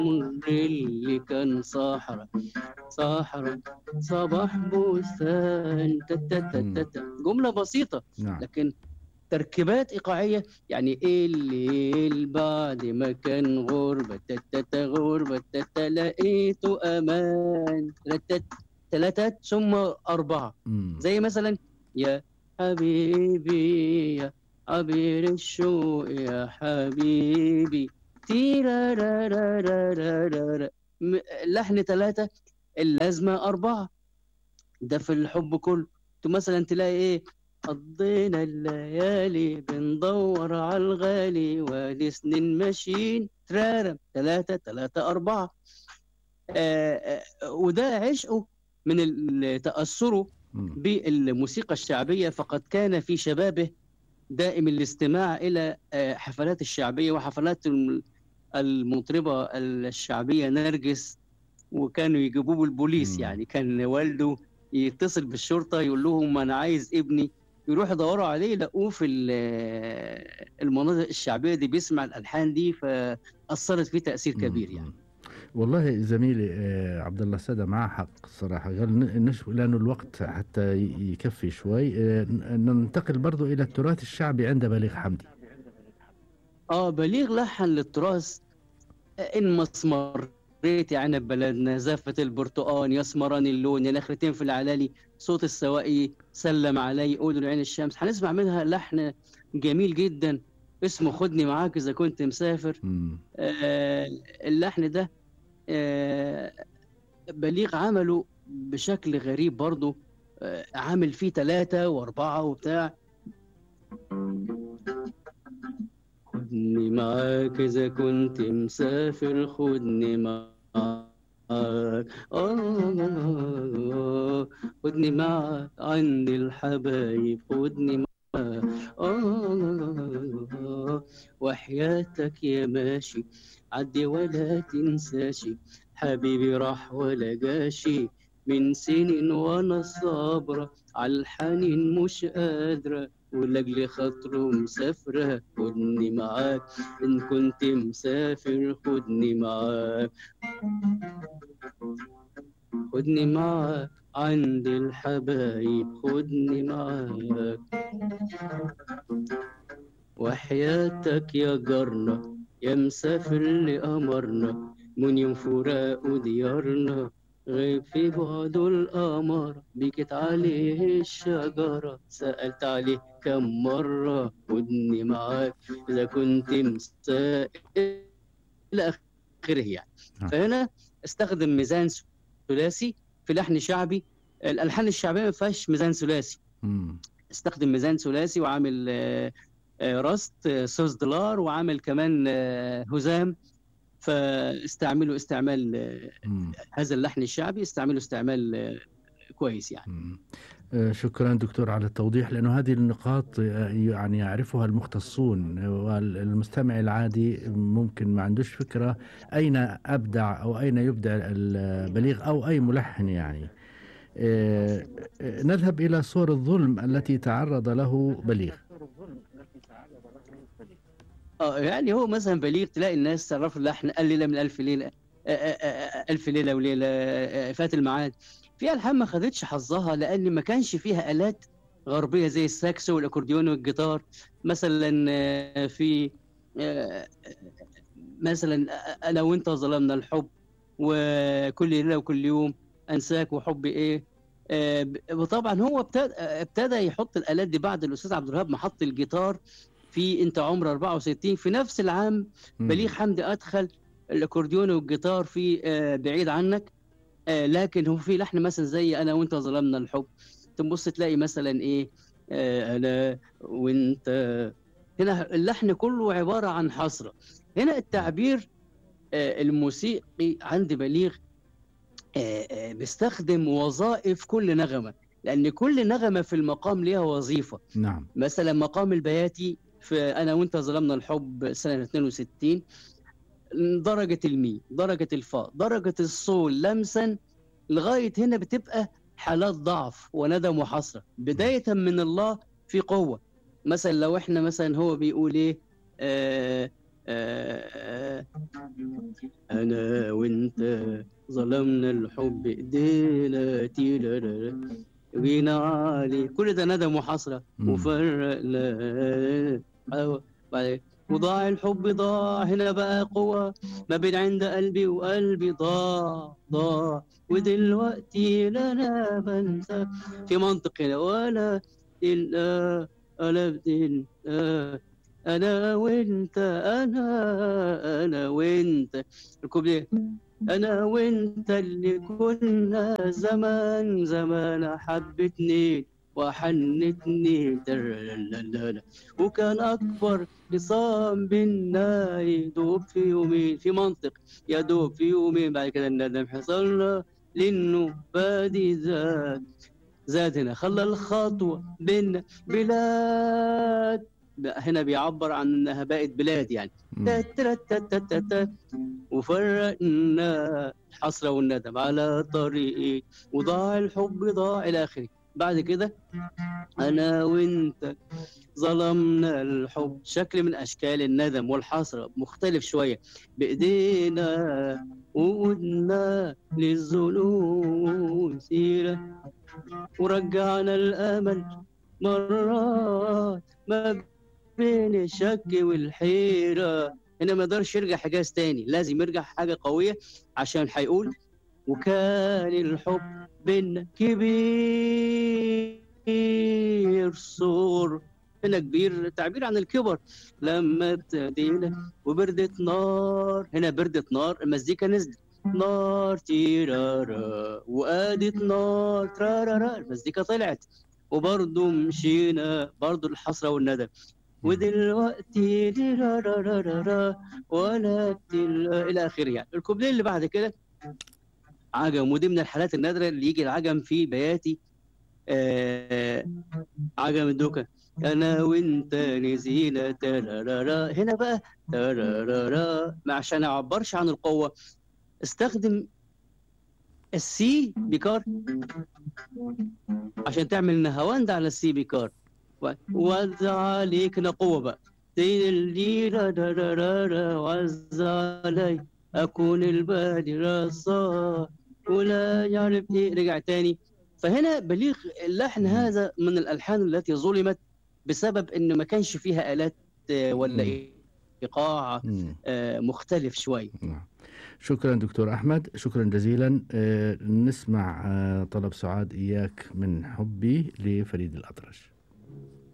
اللي كان صحراء صحراء صباح بستان تتتتت جملة بسيطة نعم لكن تركيبات إيقاعية يعني إيه الليل بعد ما كان غربة تتتا غربة تتا لقيته أمان تلاتات تلاتات ثم أربعة مم. زي مثلا يا حبيبي يا عبير الشوق يا حبيبي تيرارارارارارا م- لحن ثلاثة اللازمة أربعة ده في الحب كله تو مثلا تلاقي إيه قضينا الليالي بندور على الغالي وادي سنين ماشيين ترارم ثلاثة ثلاثة أربعة آه آه وده عشقه من ال- تأثره مم. بالموسيقى الشعبية فقد كان في شبابه دائم الاستماع إلى آه، حفلات الشعبية وحفلات الم- المطربة الشعبية نرجس وكانوا يجيبوه البوليس مم. يعني كان والده يتصل بالشرطة يقول لهم أنا عايز ابني يروح يدوروا عليه لقوه في ال- المناطق الشعبية دي بيسمع الألحان دي فأثرت فيه تأثير كبير مم. يعني والله زميلي آه، عبد الله السادة معاه حق صراحة قال ن- نش لأنه الوقت حتى ي- يكفي شوي آه، ن- ننتقل برضو إلى التراث الشعبي عند بليغ حمدي اه بليغ لحن للتراث ان مسمريت يا عنب بلدنا زفة البرتقان يسمران اللون يا نخرتين في العلالي صوت السواقي سلم علي قولوا لعين الشمس هنسمع منها لحن جميل جدا اسمه خدني معاك اذا كنت مسافر مم. آه اللحن ده آه بليغ عمله بشكل غريب برضه آه عامل فيه ثلاثة وأربعة وبتاع خدني معاك إذا كنت مسافر خدني معاك آه خدني معاك عند الحبايب خدني معاك آه وحياتك يا ماشي عدي ولا تنساشي حبيبي راح ولا جاشي من سنين وانا صابرة على الحنين مش قادرة ولأجل خاطره مسافرة خدني معاك إن كنت مسافر خدني معاك خدني معاك عند الحبايب خدني معاك وحياتك يا جارنا يا مسافر لقمرنا من يوم فراق ديارنا غيب في بعد القمر بكت عليه الشجرة سألت عليه كم مرة خدني معاك إذا كنت مسافر إلى آخره يعني نعم. فهنا استخدم ميزان ثلاثي في لحن شعبي الألحان الشعبية ما فيهاش ميزان ثلاثي مم. استخدم ميزان ثلاثي وعامل آه، آه، راست آه، سوس دولار وعامل كمان آه، هزام فاستعملوا استعمال آه، مم. هذا اللحن الشعبي استعملوا استعمال آه، كويس يعني مم. آه، شكرا دكتور على التوضيح لأنه هذه النقاط آه، يعني يعرفها المختصون والمستمع العادي ممكن ما عندوش فكرة أين أبدع أو أين يبدع البليغ أو أي ملحن يعني آه، آه، نذهب إلى صور الظلم التي تعرض له بليغ اه يعني هو مثلا بليغ تلاقي الناس تعرفوا اللحن الليله من الف ليله آه، آه، آه، الف ليله وليله آه، آه، فات الميعاد في الحان ما خدتش حظها لان ما كانش فيها الات غربيه زي الساكسو والاكورديون والجيتار مثلا آه، في آه، مثلا انا وانت ظلمنا الحب وكل ليله وكل يوم انساك وحبي ايه آه، ب- وطبعا هو ابتدى ابتدى يحط الالات دي بعد الاستاذ عبد الوهاب ما حط الجيتار في انت عمر 64 في نفس العام مم. بليغ حمدي ادخل الاكورديون والجيتار في آه، بعيد عنك آه، لكن هو في لحن مثلا زي انا وانت ظلمنا الحب تبص تلاقي مثلا ايه آه، انا وانت هنا اللحن كله عباره عن حسره هنا التعبير آه، الموسيقي عند بليغ آه، آه، بيستخدم وظائف كل نغمه لان كل نغمه في المقام ليها وظيفه نعم مثلا مقام البياتي في انا وانت ظلمنا الحب سنه 62 درجه المي درجه الفاء درجه الصول لمسا لغايه هنا بتبقى حالات ضعف وندم وحسره بدايه من الله في قوه مثلا لو احنا مثلا هو بيقول ايه آه آه، انا وانت ظلمنا الحب ايدينا تيرارا جينا علي كل ده ندم وحسره مم. وفرقنا أيوة. بعدين وضاع الحب ضاع هنا بقى قوة ما بين عند قلبي وقلبي ضاع ضاع ودلوقتي لا انا بنسى في منطق هنا ولا الا انا بدين انا وانت انا انا وانت الكوبليه انا وانت اللي كنا زمان زمان حبتني وحنتني ترلللل. وكان اكبر خصام بينا يدوب في يومين في منطق يدوب في يومين بعد كده الندم حصلنا لانه بادي زاد زاد هنا خلى الخطوه بينا بلاد بقى هنا بيعبر عن انها بقت بلاد يعني مم. تترتتتتت. وفرقنا الحسرة والندم على طريقي وضاع الحب ضاع إلى آخره بعد كده أنا وأنت ظلمنا الحب شكل من أشكال الندم والحسرة مختلف شوية بإيدينا وقدنا للظنون سيرة ورجعنا الأمل مرات ما بين الشك والحيرة هنا ما يقدرش يرجع حجاز تاني لازم يرجع حاجة قوية عشان هيقول وكان الحب بينا كبير صور هنا كبير تعبير عن الكبر لما ابتدينا وبردت نار هنا بردت نار المزيكا نزلت نار تيرارا وقادت نار ترارارا المزيكا طلعت وبرضه مشينا برضه الحسرة والندم ودلوقتي دي را را را را را ولا بتل... الى اخره يعني الكوبليه اللي بعد كده عجم ودي من الحالات النادره اللي يجي العجم في بياتي آه عجم الدوكا انا وانت نزينا ترارارا هنا بقى ترارارا ما عشان اعبرش عن القوه استخدم السي بيكار عشان تعمل نهاوند على السي بيكار وعز عليك قوة بقى تيرا دا دا دا دا وعز علي أكون البادرة صار ولا يعرف إيه رجع تاني فهنا بليغ اللحن مم. هذا من الألحان التي ظلمت بسبب إن ما كانش فيها آلات آه، ولا مم. إيقاع مم. آه، مختلف شوية نعم. شكرا دكتور أحمد شكرا جزيلا آه، نسمع آه، طلب سعاد إياك من حبي لفريد الأطرش